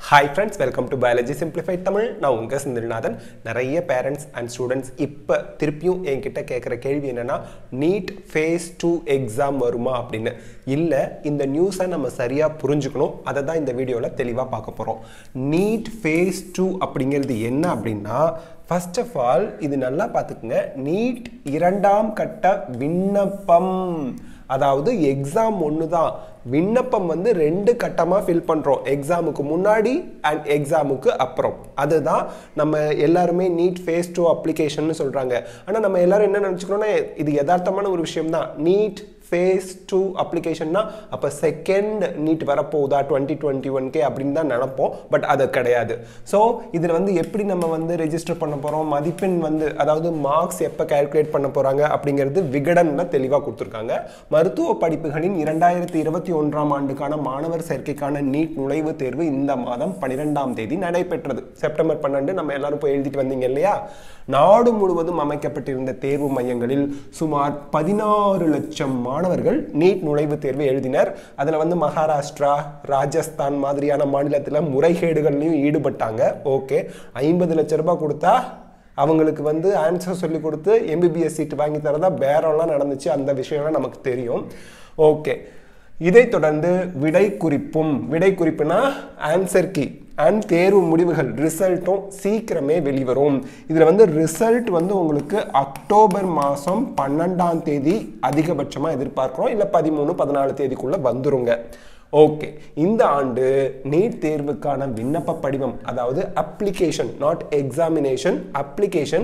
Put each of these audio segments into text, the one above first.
hi friends welcome to biology simplified Tamil நான் உங்கள் செந்தில்நாதன் நிறைய பேரண்ட்ஸ் அண்ட் ஸ்டூடெண்ட்ஸ் இப்போ திருப்பியும் என்கிட்ட கேட்குற கேள்வி என்னென்னா நீட் ஃபேஸ் டூ எக்ஸாம் வருமா அப்படின்னு இல்லை இந்த நியூஸை நம்ம சரியாக புரிஞ்சுக்கணும் அதை தான் இந்த வீடியோவில் தெளிவாக பார்க்க போகிறோம் நீட் ஃபேஸ் டூ அப்படிங்கிறது என்ன அப்படின்னா ஃபர்ஸ்ட் ஆஃப் ஆல் இது நல்லா பார்த்துக்குங்க நீட் இரண்டாம் கட்ட விண்ணப்பம் அதாவது எக்ஸாம் ஒன்று தான் விண்ணப்பம் வந்து ரெண்டு கட்டமாக ஃபில் பண்ணுறோம் எக்ஸாமுக்கு முன்னாடி அண்ட் எக்ஸாமுக்கு அப்புறம் அதுதான் நம்ம எல்லாருமே நீட் ஃபேஸ் டூ அப்ளிகேஷன் சொல்கிறாங்க ஆனால் நம்ம எல்லாரும் என்ன நினச்சிக்கிறோன்னா இது யதார்த்தமான ஒரு விஷயம் தான் நீட் ஃபேஸ் டூ அப்ளிகேஷன்னா அப்போ செகண்ட் நீட் வரப்போகுதா டுவெண்ட்டி டுவெண்ட்டி ஒன் கே அப்படின்னு தான் நினப்போம் பட் அது கிடையாது ஸோ இதில் வந்து எப்படி நம்ம வந்து ரெஜிஸ்டர் பண்ண போகிறோம் மதிப்பெண் வந்து அதாவது மார்க்ஸ் எப்போ கால்குலேட் பண்ண போகிறாங்க அப்படிங்கிறது விகடனில் தெளிவாக கொடுத்துருக்காங்க மருத்துவ படிப்புகளின் இரண்டாயிரத்தி இருபத்தி ஒன்றாம் ஆண்டுக்கான மாணவர் சேர்க்கைக்கான நீட் நுழைவுத் தேர்வு இந்த மாதம் பன்னிரெண்டாம் தேதி நடைபெற்றது செப்டம்பர் பன்னெண்டு நம்ம எல்லாரும் போய் எழுதிட்டு வந்தீங்க இல்லையா நாடு முழுவதும் அமைக்கப்பட்டிருந்த தேர்வு மையங்களில் சுமார் பதினாறு லட்சம் மாணவர்கள் நீட் நுழைவுத் தேர்வு எழுதினர் அதில் வந்து மகாராஷ்டிரா ராஜஸ்தான் மாதிரியான மாநிலத்தில் முறைகேடுகள்லையும் ஈடுபட்டாங்க ஓகே ஐம்பது லட்ச ரூபாய் கொடுத்தா அவங்களுக்கு வந்து ஆன்சர் சொல்லி கொடுத்து எம்பிபிஎஸ் சீட் வாங்கி தரதா பேரம்லாம் நடந்துச்சு அந்த விஷயம்லாம் நமக்கு தெரியும் ஓகே இதைத் தொடர்ந்து விடை குறிப்பும் விடை குறிப்புனா ஆன்சர் கீ அண்ட் தேர்வு முடிவுகள் ரிசல்ட்டும் சீக்கிரமே வெளிவரும் இதில் வந்து ரிசல்ட் வந்து உங்களுக்கு அக்டோபர் மாதம் பன்னெண்டாம் தேதி அதிகபட்சமாக எதிர்பார்க்குறோம் இல்லை பதிமூணு பதினாலு தேதிக்குள்ளே வந்துருங்க ஓகே இந்த ஆண்டு நீட் தேர்வுக்கான விண்ணப்ப படிவம் அதாவது application not examination application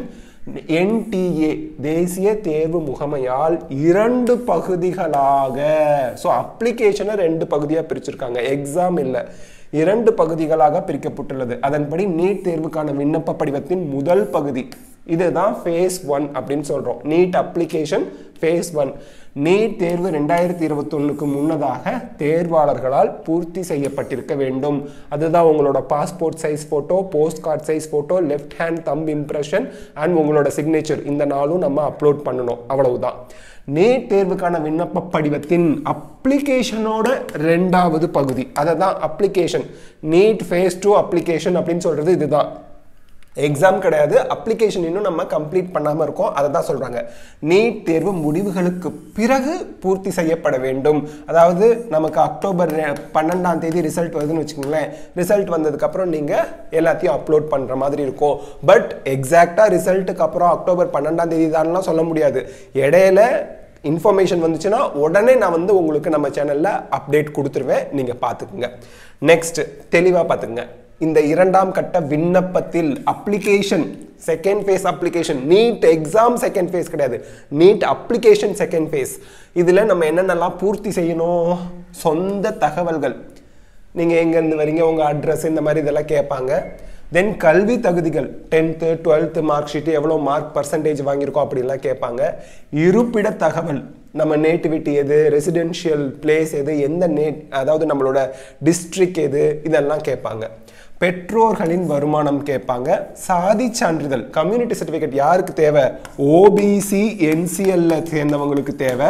NTA தேசிய தேர்வு முகமையால் இரண்டு பகுதிகளாக ஸோ அப்ளிகேஷனை ரெண்டு பகுதியாக பிரிச்சிருக்காங்க எக்ஸாம் இல்லை இரண்டு பகுதிகளாக பிரிக்கப்பட்டுள்ளது அதன்படி நீட் தேர்வுக்கான விண்ணப்ப படிவத்தின் முதல் பகுதி இதுதான் ஃபேஸ் ஒன் அப்படின்னு சொல்கிறோம் NEET application phase one NEET தேர்வு ரெண்டாயிரத்தி இருபத்தொன்னுக்கு முன்னதாக தேர்வாளர்களால் பூர்த்தி செய்யப்பட்டிருக்க வேண்டும் அதுதான் உங்களோட passport size photo post card size photo left hand thumb impression and உங்களோட சிக்னேச்சர் இந்த நாளும் நம்ம அப்லோட் பண்ணணும் அவ்வளவுதான் நீட் தேர்வுக்கான விண்ணப்ப படிவத்தின் அப்ளிகேஷனோட ரெண்டாவது பகுதி அதை தான் application NEET phase two application அப்படின்னு சொல்றது இதுதான் எக்ஸாம் கிடையாது அப்ளிகேஷன் இன்னும் நம்ம கம்ப்ளீட் பண்ணாமல் இருக்கோம் அதை தான் சொல்கிறாங்க நீட் தேர்வு முடிவுகளுக்கு பிறகு பூர்த்தி செய்யப்பட வேண்டும் அதாவது நமக்கு அக்டோபர் பன்னெண்டாம் தேதி ரிசல்ட் வருதுன்னு வச்சுக்கோங்களேன் ரிசல்ட் வந்ததுக்கப்புறம் நீங்கள் எல்லாத்தையும் அப்லோட் பண்ணுற மாதிரி இருக்கும் பட் எக்ஸாக்டாக ரிசல்ட்டுக்கு அப்புறம் அக்டோபர் பன்னெண்டாம் தேதி தான்லாம் சொல்ல முடியாது இடையில இன்ஃபர்மேஷன் வந்துச்சுன்னா உடனே நான் வந்து உங்களுக்கு நம்ம சேனலில் அப்டேட் கொடுத்துருவேன் நீங்கள் பார்த்துக்குங்க நெக்ஸ்ட் தெளிவாக பார்த்துக்குங்க இந்த இரண்டாம் கட்ட விண்ணப்பத்தில் application second phase application NEET exam second phase கிடையாது நீட் அப்ளிகேஷன் செகண்ட் ஃபேஸ் இதில் நம்ம என்னென்னலாம் பூர்த்தி செய்யணும் சொந்த தகவல்கள் நீங்கள் எங்கேருந்து வரீங்க உங்கள் அட்ரஸ் இந்த மாதிரி இதெல்லாம் கேட்பாங்க தென் கல்வி தகுதிகள் டென்த்து டுவெல்த்து மார்க் ஷீட்டு எவ்வளோ மார்க் பர்சன்டேஜ் வாங்கியிருக்கோம் அப்படிலாம் கேட்பாங்க இருப்பிட தகவல் நம்ம நேட்டிவிட்டி எது ரெசிடென்ஷியல் பிளேஸ் எது எந்த நேட் அதாவது நம்மளோட டிஸ்ட்ரிக்ட் எது இதெல்லாம் கேட்பாங்க பெற்றோர்களின் வருமானம் கேட்பாங்க சாதி சான்றிதழ் கம்யூனிட்டி சர்டிஃபிகேட் யாருக்கு தேவை ஓபிசி என்சிஎல்ல சேர்ந்தவங்களுக்கு தேவை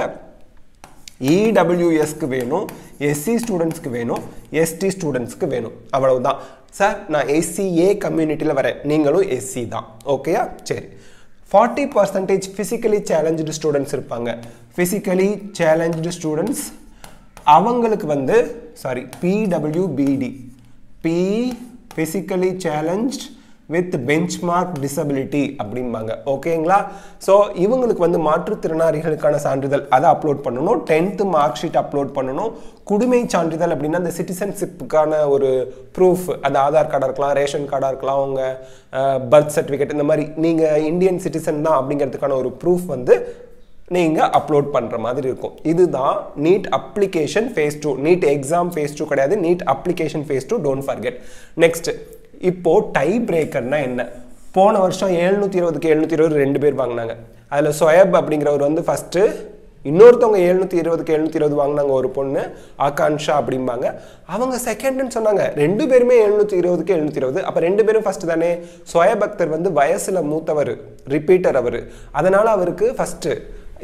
இடபிள்யூஎஸ்க்கு வேணும் எஸ்சி ஸ்டூடெண்ட்ஸ்க்கு வேணும் எஸ்டி ஸ்டூடெண்ட்ஸ்க்கு வேணும் அவ்வளவுதான் சார் நான் எஸ்சிஏ கம்யூனிட்டியில் வரேன் நீங்களும் எஸ்சி தான் ஓகேயா சரி forty percentage physically challenge students இருப்பாங்க ஃபிசிக்கலி சேலஞ்சு ஸ்டூடெண்ட்ஸ் அவங்களுக்கு வந்து சாரி பிடபிள்யூபிடி P physically challenge with benchmark disability அப்படிம்பாங்க ஓகேங்களா ஸோ இவங்களுக்கு வந்து மாற்றுத்திறனாளிகளுக்கான சான்றிதழ் அதை அப்லோட் பண்ணணும் டென்த்து மார்க் ஷீட் அப்லோட் பண்ணணும் குடிமை சான்றிதழ் அப்படின்னா அந்த சிட்டிசன்ஷிப்புக்கான ஒரு ப்ரூஃப் அது ஆதார் கார்டாக இருக்கலாம் ரேஷன் கார்டாக இருக்கலாம் உங்கள் பர்த் சர்டிஃபிகேட் இந்த மாதிரி நீங்கள் இந்தியன் சிட்டிசன் தான் அப்படிங்கிறதுக்கான ஒரு ப்ரூஃப் வந்து நீங்கள் அப்லோட் பண்ணுற மாதிரி இருக்கும் இதுதான் NEET application phase two NEET exam phase two கிடையாது NEET application phase two don't forget next இப்போ டை பிரேக்கர்னா என்ன போன வருஷம் எழுநூற்றி இருபதுக்கு எழுநூற்றி இருபது ரெண்டு பேர் வாங்கினாங்க அதில் சொயப் அப்படிங்கிறவர் வந்து ஃபஸ்ட்டு இன்னொருத்தவங்க எழுநூற்றி இருபதுக்கு எழுநூற்றி இருபது வாங்கினாங்க ஒரு பொண்ணு ஆகான்ஷா அப்படிம்பாங்க அவங்க செகண்ட்னு சொன்னாங்க ரெண்டு பேருமே எழுநூற்றி இருபதுக்கு எழுநூற்றி இருபது அப்போ ரெண்டு பேரும் ஃபஸ்ட்டு தானே சுயபக்தர் வந்து வயசில் மூத்தவர் ரிப்பீட்டர் அவர் அதனால் அவருக்கு ஃபஸ்ட்டு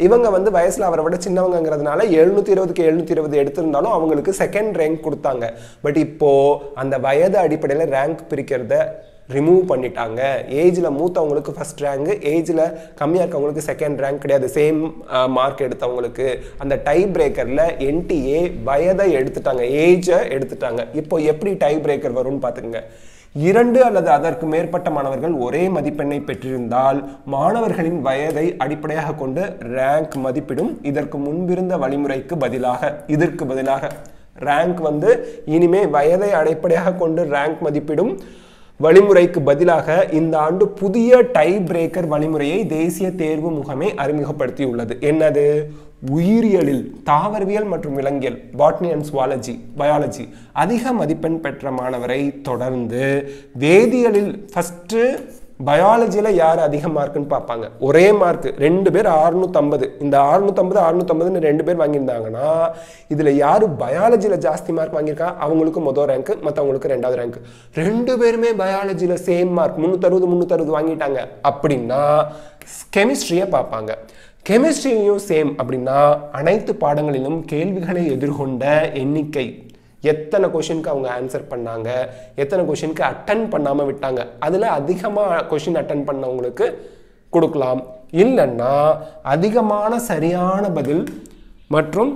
இவங்க வந்து வயசுல அவரை விட சின்னவங்கங்கிறதுனால எழுநூத்தி இருபதுக்கு எழுநூத்தி இருபது எடுத்திருந்தாலும் அவங்களுக்கு செகண்ட் ரேங்க் கொடுத்தாங்க பட் இப்போ அந்த வயது அடிப்படையில் ரேங்க் பிரிக்கிறத ரிமூவ் பண்ணிட்டாங்க ஏஜில் மூத்தவங்களுக்கு ஃபர்ஸ்ட் ரேங்க் ஏஜில் கம்மியாக இருக்கவங்களுக்கு செகண்ட் ரேங்க் கிடையாது சேம் மார்க் எடுத்தவங்களுக்கு அந்த டை பிரேக்கரில் என்டிஏ வயதை எடுத்துட்டாங்க ஏஜை எடுத்துட்டாங்க இப்போ எப்படி டை பிரேக்கர் வரும்னு பார்த்துக்கங்க இரண்டு அல்லது அதற்கு மேற்பட்ட மாணவர்கள் ஒரே மதிப்பெண்ணை பெற்றிருந்தால் மாணவர்களின் வயதை அடிப்படையாக கொண்டு ரேங்க் மதிப்பிடும் இதற்கு முன்பிருந்த வழிமுறைக்கு பதிலாக இதற்கு பதிலாக ரேங்க் வந்து இனிமே வயதை அடிப்படையாக கொண்டு ரேங்க் மதிப்பிடும் வழிமுறைக்கு பதிலாக இந்த ஆண்டு புதிய டை பிரேக்கர் வழிமுறையை தேசிய தேர்வு முகமை அறிமுகப்படுத்தியுள்ளது என்னது உயிரியலில் தாவரவியல் மற்றும் விலங்கியல் பாட்னி அண்ட் சுவாலஜி பயாலஜி அதிக மதிப்பெண் பெற்ற மாணவரை தொடர்ந்து வேதியியலில் ஃபஸ்ட்டு பயாலஜியில் யார் அதிக மார்க்குன்னு பார்ப்பாங்க ஒரே மார்க் ரெண்டு பேர் அறுநூத்தம்பது இந்த அறுநூத்தம்பது அறுநூத்தம்பதுன்னு ரெண்டு பேர் வாங்கியிருந்தாங்கன்னா இதில் யார் பயாலஜியில் ஜாஸ்தி மார்க் வாங்கியிருக்கா அவங்களுக்கு மொதல் ரேங்க் மற்றவங்களுக்கு ரெண்டாவது ரேங்க் ரெண்டு பேருமே பயாலஜியில் சேம் மார்க் முந்நூற்றறுபது முந்நூற்றறுபது வாங்கிட்டாங்க அப்படின்னா கெமிஸ்ட்ரியை பார்ப்பாங்க கெமிஸ்ட்ரியும் சேம் அப்படின்னா அனைத்து பாடங்களிலும் கேள்விகளை எதிர்கொண்ட எண்ணிக்கை எத்தனை கொஷினுக்கு அவங்க ஆன்சர் பண்ணாங்க எத்தனை கொஷினுக்கு அட்டன் பண்ணாமல் விட்டாங்க அதில் அதிகமாக கொஷின் அட்டன் பண்ணவங்களுக்கு கொடுக்கலாம் இல்லைன்னா அதிகமான சரியான பதில் மற்றும்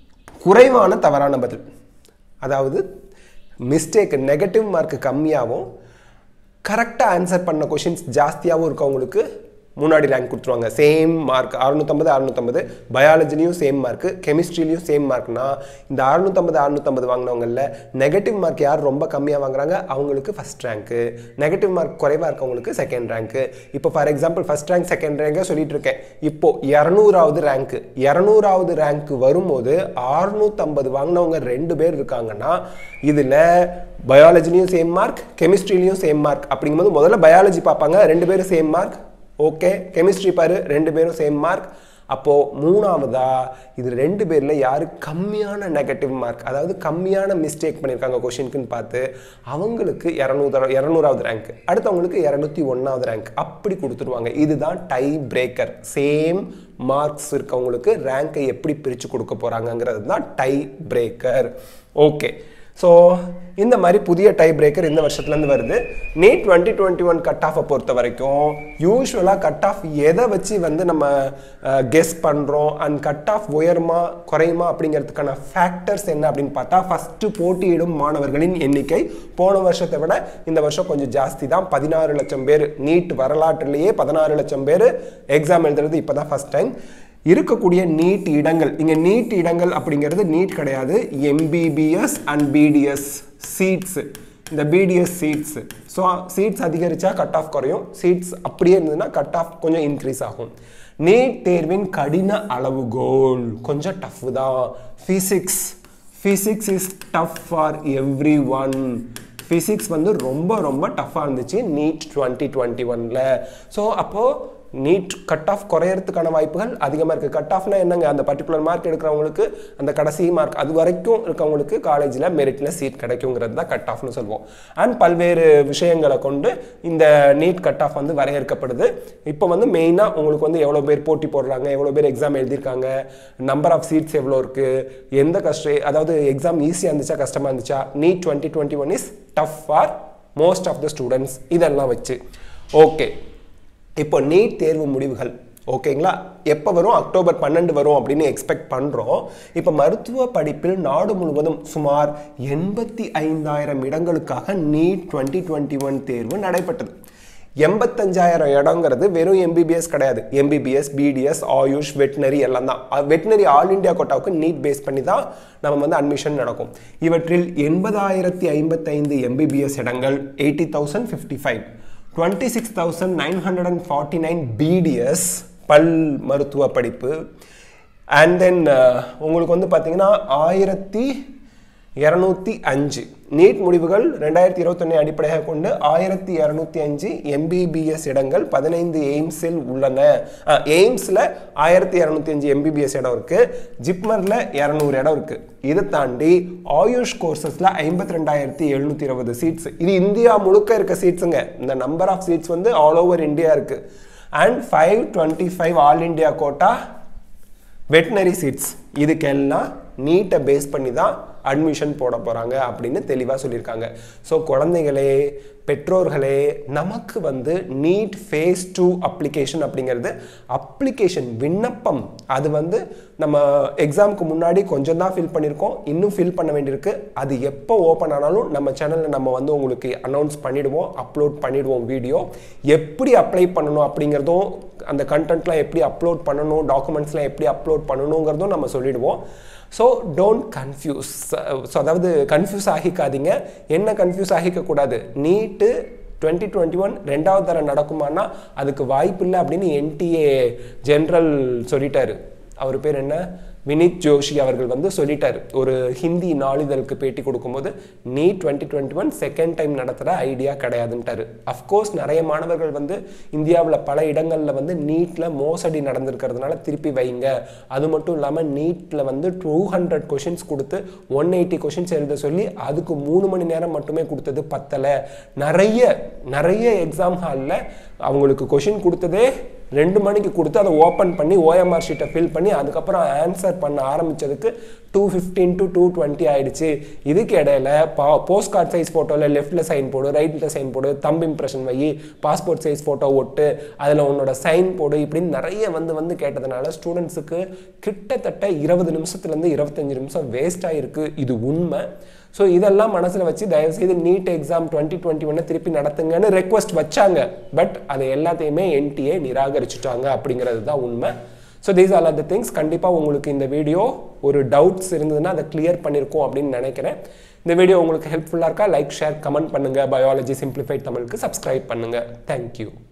குறைவான தவறான பதில் அதாவது மிஸ்டேக் நெகட்டிவ் மார்க் கம்மியாகவும் கரெக்டாக ஆன்சர் பண்ண கொஷின்ஸ் ஜாஸ்தியாகவும் இருக்கவங்களுக்கு முன்னாடி ரேங்க் கொடுத்துருவாங்க சேம் மார்க் அறுநூத்தம்பது அறுநூத்தம்பது பயாலஜிலையும் சேம் மார்க்கு கெமிஸ்ட்ரிலையும் சேம் மார்க்னா இந்த அறுநூத்தம்பது அறுநூத்தம்பது வாங்கினவங்களில் நெகட்டிவ் மார்க் யார் ரொம்ப கம்மியாக வாங்குறாங்க அவங்களுக்கு ஃபஸ்ட் ரேங்க்கு நெகட்டிவ் மார்க் குறைவாக இருக்கவங்களுக்கு செகண்ட் ரேங்க்கு இப்போ for example first rank second ரேங்காக சொல்லிட்டு இருக்கேன் இப்போ இரநூறாவது ரேங்க்கு இரநூறாவது ரேங்க் வரும்போது அறுநூத்தம்பது வாங்கினவங்க ரெண்டு பேர் இருக்காங்கன்னா இதில் பயாலஜிலையும் சேம் மார்க் கெமிஸ்ட்ரிலையும் சேம் மார்க் அப்படிங்கும்போது முதல்ல பயாலஜி பார்ப்பாங்க ரெண்டு பேரும் சேம் மார்க் ஓகே கெமிஸ்ட்ரி பாரு ரெண்டு பேரும் சேம் மார்க் அப்போது மூணாவதா இது ரெண்டு பேரில் யார் கம்மியான நெகட்டிவ் மார்க் அதாவது கம்மியான மிஸ்டேக் பண்ணியிருக்காங்க கொஷினுக்குன்னு பார்த்து அவங்களுக்கு இரநூறு இரநூறாவது ரேங்க் அடுத்தவங்களுக்கு இரநூத்தி ஒன்றாவது ரேங்க் அப்படி கொடுத்துருவாங்க இதுதான் டை பிரேக்கர் சேம் மார்க்ஸ் இருக்கவங்களுக்கு ரேங்கை எப்படி பிரித்து கொடுக்க போகிறாங்கங்கிறது தான் டை பிரேக்கர் ஓகே ஸோ இந்த மாதிரி புதிய டை பிரேக்கர் இந்த வருஷத்துலேருந்து வருது NEET twenty twenty one cut ஆஃபை பொறுத்த வரைக்கும் யூஸ்வலாக கட் ஆஃப் எதை வச்சு வந்து நம்ம கெஸ் பண்ணுறோம் அண்ட் கட் ஆஃப் உயருமா குறையுமா அப்படிங்கிறதுக்கான ஃபேக்டர்ஸ் என்ன அப்படின்னு பார்த்தா ஃபஸ்ட்டு போட்டியிடும் மாணவர்களின் எண்ணிக்கை போன வருஷத்தை விட இந்த வருஷம் கொஞ்சம் ஜாஸ்தி தான் பதினாறு லட்சம் பேர் நீட் வரலாற்றுலேயே பதினாறு லட்சம் பேர் எக்ஸாம் எழுதுறது இப்போ தான் ஃபஸ்ட் டைம் இருக்கக்கூடிய நீட் இடங்கள் இங்கே நீட் இடங்கள் அப்படிங்கிறது நீட் கிடையாது எம்பிபிஎஸ் அண்ட் பிடிஎஸ் சீட்ஸ் இந்த பிடிஎஸ் சீட்ஸ் ஸோ சீட்ஸ் அதிகரித்தா கட் ஆஃப் குறையும் சீட்ஸ் அப்படியே இருந்ததுன்னா கட் ஆஃப் கொஞ்சம் இன்க்ரீஸ் ஆகும் நீட் தேர்வின் கடின அளவுகோல் கொஞ்சம் டஃப் தான் physics physics is tough for everyone physics வந்து ரொம்ப ரொம்ப டஃப்பாக இருந்துச்சு நீட் டுவெண்ட்டி டுவெண்ட்டி ஒனில் ஸோ அப்போது நீட் கட் ஆஃப் குறையறதுக்கான வாய்ப்புகள் அதிகமாக இருக்குது கட் ஆஃப்னா என்னங்க அந்த பர்டிகுலர் மார்க் எடுக்கிறவங்களுக்கு அந்த கடைசி மார்க் அது வரைக்கும் இருக்கவங்களுக்கு காலேஜில் மெரிட்டில் சீட் கிடைக்குங்கிறது தான் கட் ஆஃப்னு சொல்லுவோம் அண்ட் பல்வேறு விஷயங்களை கொண்டு இந்த நீட் கட் ஆஃப் வந்து வரையறுக்கப்படுது இப்போ வந்து மெயினாக உங்களுக்கு வந்து எவ்வளோ பேர் போட்டி போடுறாங்க எவ்வளோ பேர் எக்ஸாம் எழுதியிருக்காங்க நம்பர் ஆஃப் சீட்ஸ் எவ்வளோ இருக்குது எந்த கஷ்ட அதாவது எக்ஸாம் ஈஸியாக இருந்துச்சா கஷ்டமாக இருந்துச்சா NEET twenty twenty one is tough for most of the students இதெல்லாம் வச்சு ஓகே இப்போ நீட் தேர்வு முடிவுகள் ஓகேங்களா எப்போ வரும் அக்டோபர் பன்னெண்டு வரும் அப்படின்னு எக்ஸ்பெக்ட் பண்ணுறோம் இப்போ மருத்துவ படிப்பில் நாடு முழுவதும் சுமார் எண்பத்தி ஐந்தாயிரம் இடங்களுக்காக நீட் டுவெண்ட்டி டுவெண்ட்டி ஒன் தேர்வு நடைபெற்றது எண்பத்தஞ்சாயிரம் இடங்கிறது வெறும் எம்பிபிஎஸ் கிடையாது எம்பிபிஎஸ் பிடிஎஸ் ஆயுஷ் வெட்டினரி எல்லாம் தான் வெட்டினரி ஆல் இண்டியா கோட்டாவுக்கு நீட் பேஸ் பண்ணி தான் நம்ம வந்து அட்மிஷன் நடக்கும் இவற்றில் எண்பதாயிரத்தி ஐம்பத்தைந்து எம்பிபிஎஸ் இடங்கள் eighty thousand fifty five twenty six thousand nine hundred and forty nine BDS பல் மருத்துவ படிப்பு அண்ட் தென் உங்களுக்கு வந்து பார்த்தீங்கன்னா ஆயிரத்தி இரநூத்தி அஞ்சு நீட் முடிவுகள் ரெண்டாயிரத்தி இருபத்தொன்னு அடிப்படையாக கொண்டு ஆயிரத்தி இரநூத்தி அஞ்சு எம்பிபிஎஸ் இடங்கள் பதினைந்து எய்ம்ஸில் உள்ளன எய்ம்ஸில் ஆயிரத்தி இரநூத்தி அஞ்சு எம்பிபிஎஸ் இடம் இருக்குது ஜிப்மரில் இரநூறு இடம் இருக்குது இதை தாண்டி ஆயுஷ் கோர்சஸில் ஐம்பத்தி ரெண்டாயிரத்தி எழுநூற்றி இருபது சீட்ஸ் இது இந்தியா முழுக்க இருக்க சீட்ஸுங்க இந்த நம்பர் ஆஃப் சீட்ஸ் வந்து ஆல் ஓவர் இந்தியா இருக்குது and five twenty five all India quota veterinary seats இதுக்கெல்லாம் நீட்டை பேஸ் பண்ணி தான் அட்மிஷன் போட போகிறாங்க அப்படின்னு தெளிவாக சொல்லியிருக்காங்க ஸோ குழந்தைகளே பெற்றோர்களே நமக்கு வந்து நீட் ஃபேஸ் டூ அப்ளிகேஷன் அப்படிங்கிறது அப்ளிகேஷன் விண்ணப்பம் அது வந்து நம்ம எக்ஸாமுக்கு முன்னாடி கொஞ்சம் தான் ஃபில் பண்ணியிருக்கோம் இன்னும் ஃபில் பண்ண வேண்டியிருக்கு அது எப்போ ஓப்பன் ஆனாலும் நம்ம சேனலில் நம்ம வந்து உங்களுக்கு அனௌன்ஸ் பண்ணிடுவோம் அப்லோட் பண்ணிடுவோம் வீடியோ எப்படி அப்ளை பண்ணணும் அப்படிங்கிறதும் அந்த கண்டென்ட்லாம் எப்படி அப்லோட் பண்ணணும் டாக்குமெண்ட்ஸ்லாம் எப்படி அப்லோட் பண்ணணுங்கிறதும் நம்ம சொல்லிடுவோம் ஸோ டோன்ட் கன்ஃபியூஸ் ஸோ அதாவது கன்ஃபியூஸ் ஆகிக்காதீங்க என்ன கன்ஃபியூஸ் ஆகிக்கக்கூடாது நீட்டு டுவெண்ட்டி டுவெண்ட்டி ஒன் ரெண்டாவது தரம் நடக்குமானா அதுக்கு வாய்ப்பு இல்லை அப்படின்னு என்டிஏ ஜென்ரல் சொல்லிட்டாரு அவர் பேர் என்ன வினித் ஜோஷி அவர்கள் வந்து சொல்லிட்டார் ஒரு ஹிந்தி நாளிதழுக்கு பேட்டி கொடுக்கும்போது NEET twenty twenty one second time நடத்துகிற ஐடியா கிடையாதுன்ட்டாரு அஃப்கோர்ஸ் நிறைய மாணவர்கள் வந்து இந்தியாவில் பல இடங்களில் வந்து நீட்டில் மோசடி நடந்திருக்கிறதுனால திருப்பி வைங்க அது மட்டும் இல்லாமல் நீட்டில் வந்து டூ ஹண்ட்ரட் கொஷின்ஸ் கொடுத்து ஒன் எயிட்டி கொஷின்ஸ் எழுத சொல்லி அதுக்கு மூணு மணி நேரம் மட்டுமே கொடுத்தது பத்தலை நிறைய நிறைய எக்ஸாம் ஹாலில் அவங்களுக்கு கொஷின் கொடுத்ததே ரெண்டு மணிக்கு கொடுத்து அதை ஓப்பன் பண்ணி ஓஎம்ஆர் ஷீட்டை ஃபில் பண்ணி அதுக்கப்புறம் ஆன்சர் பண்ண ஆரம்பித்ததுக்கு two fifteen to two twenty ஆயிடுச்சு இதுக்கு இடையில பா போஸ்ட் கார்டு சைஸ் ஃபோட்டோவில் லெஃப்ட்டில் சைன் போடு ரைட்டில் சைன் போடு தம்பு இம்ப்ரெஷன் வை பாஸ்போர்ட் சைஸ் ஃபோட்டோ ஒட்டு அதில் உன்னோட சைன் போடு இப்படின்னு நிறைய வந்து வந்து கேட்டதுனால ஸ்டூடெண்ட்ஸுக்கு கிட்டத்தட்ட இருபது நிமிஷத்துலேருந்து இருபத்தஞ்சு நிமிஷம் வேஸ்ட் ஆகிருக்கு இது உண்மை ஸோ இதெல்லாம் மனசில் வச்சு தயவுசெய்து நீட் எக்ஸாம் டுவெண்ட்டி டுவெண்ட்டி ஒன்று திருப்பி நடத்துங்கன்னு ரெக்வஸ்ட் வச்சாங்க பட் அதை எல்லாத்தையுமே என்டிஏ நிராகரிச்சுட்டாங்க அப்படிங்கிறது தான் உண்மை so these all are the things கண்டிப்பாக உங்களுக்கு இந்த வீடியோ ஒரு டவுட்ஸ் இருந்ததுன்னா அதை கிளியர் பண்ணியிருக்கோம் அப்படின்னு நினைக்கிறேன் இந்த வீடியோ உங்களுக்கு ஹெல்ப்ஃபுல்லாக இருக்கா லைக் ஷேர் கமெண்ட் பண்ணுங்கள் பயாலஜி சிம்பிளிஃபைட் தமிழுக்கு சப்ஸ்கிரைப் பண்ணுங்கள் தேங்க்யூ